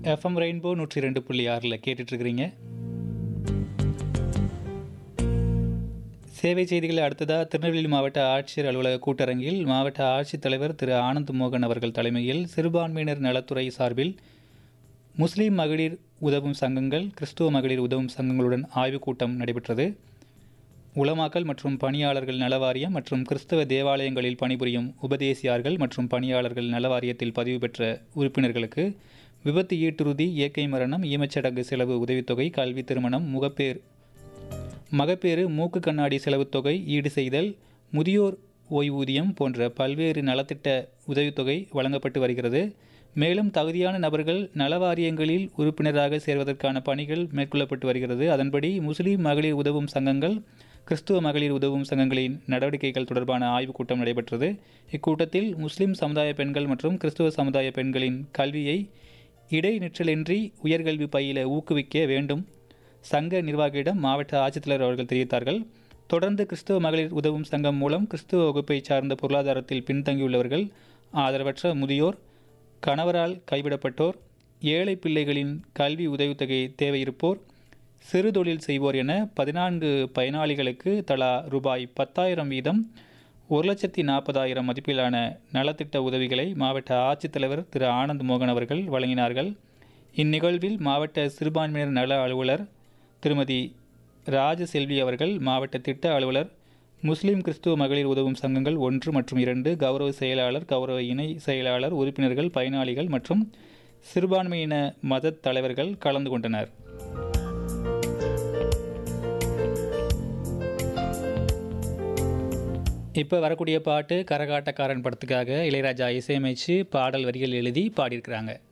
FM rainbow நூற்றி ரெண்டு புள்ளி ஆறில் கேட்டுட்ருக்கிறீங்க சேவை செய்திகளை அடுத்ததாக திருநெல்வேலி மாவட்ட ஆட்சியர் அலுவலக கூட்டரங்கில் மாவட்ட ஆட்சித்தலைவர் திரு ஆனந்த் மோகன் அவர்கள் தலைமையில் சிறுபான்மையினர் நலத்துறை சார்பில் முஸ்லீம் மகளிர் உதவும் சங்கங்கள் கிறிஸ்துவ மகளிர் உதவும் சங்கங்களுடன் ஆய்வுக் கூட்டம் நடைபெற்றது உலமாக்கல் மற்றும் பணியாளர்கள் நலவாரியம் மற்றும் கிறிஸ்தவ தேவாலயங்களில் பணிபுரியும் உபதேசியார்கள் மற்றும் பணியாளர்கள் நலவாரியத்தில் பதிவு பெற்ற உறுப்பினர்களுக்கு விபத்து ஈட்டுறுதி இயற்கை மரணம் ஈமச்சடங்கு செலவு உதவித்தொகை கல்வி திருமணம் முகப்பேர் மகப்பேறு மூக்கு கண்ணாடி செலவுத் தொகை ஈடு செய்தல் முதியோர் ஓய்வூதியம் போன்ற பல்வேறு நலத்திட்ட உதவித்தொகை வழங்கப்பட்டு வருகிறது மேலும் தகுதியான நபர்கள் நலவாரியங்களில் உறுப்பினராக சேர்வதற்கான பணிகள் மேற்கொள்ளப்பட்டு வருகிறது அதன்படி முஸ்லீம் மகளிர் உதவும் சங்கங்கள் கிறிஸ்துவ மகளிர் உதவும் சங்கங்களின் நடவடிக்கைகள் தொடர்பான ஆய்வுக் கூட்டம் நடைபெற்றது இக்கூட்டத்தில் முஸ்லிம் சமுதாய பெண்கள் மற்றும் கிறிஸ்துவ சமுதாய பெண்களின் கல்வியை இடைநிற்றலின்றி உயர்கல்வி பயில ஊக்குவிக்க வேண்டும் சங்க நிர்வாகியிடம் மாவட்ட ஆட்சித்தலைவர் அவர்கள் தெரிவித்தார்கள் தொடர்ந்து கிறிஸ்துவ மகளிர் உதவும் சங்கம் மூலம் கிறிஸ்துவ வகுப்பை சார்ந்த பொருளாதாரத்தில் பின்தங்கியுள்ளவர்கள் ஆதரவற்ற முதியோர் கணவரால் கைவிடப்பட்டோர் ஏழை பிள்ளைகளின் கல்வி உதவித்தொகை தேவையிருப்போர் சிறு தொழில் செய்வோர் என பதினான்கு பயனாளிகளுக்கு தலா ரூபாய் பத்தாயிரம் வீதம் ஒரு லட்சத்தி நாற்பதாயிரம் மதிப்பிலான நலத்திட்ட உதவிகளை மாவட்ட ஆட்சித்தலைவர் திரு ஆனந்த் மோகன் அவர்கள் வழங்கினார்கள் இந்நிகழ்வில் மாவட்ட சிறுபான்மையினர் நல அலுவலர் திருமதி ராஜசெல்வி அவர்கள் மாவட்ட திட்ட அலுவலர் முஸ்லீம் கிறிஸ்துவ மகளிர் உதவும் சங்கங்கள் ஒன்று மற்றும் இரண்டு கௌரவ செயலாளர் கௌரவ இணை செயலாளர் உறுப்பினர்கள் பயனாளிகள் மற்றும் சிறுபான்மையின மத தலைவர்கள் கலந்து கொண்டனர் இப்போ வரக்கூடிய பாட்டு கரகாட்டக்காரன் படத்துக்காக இளையராஜா இசையமைச்சு பாடல் வரிகள் எழுதி பாடியிருக்கிறாங்க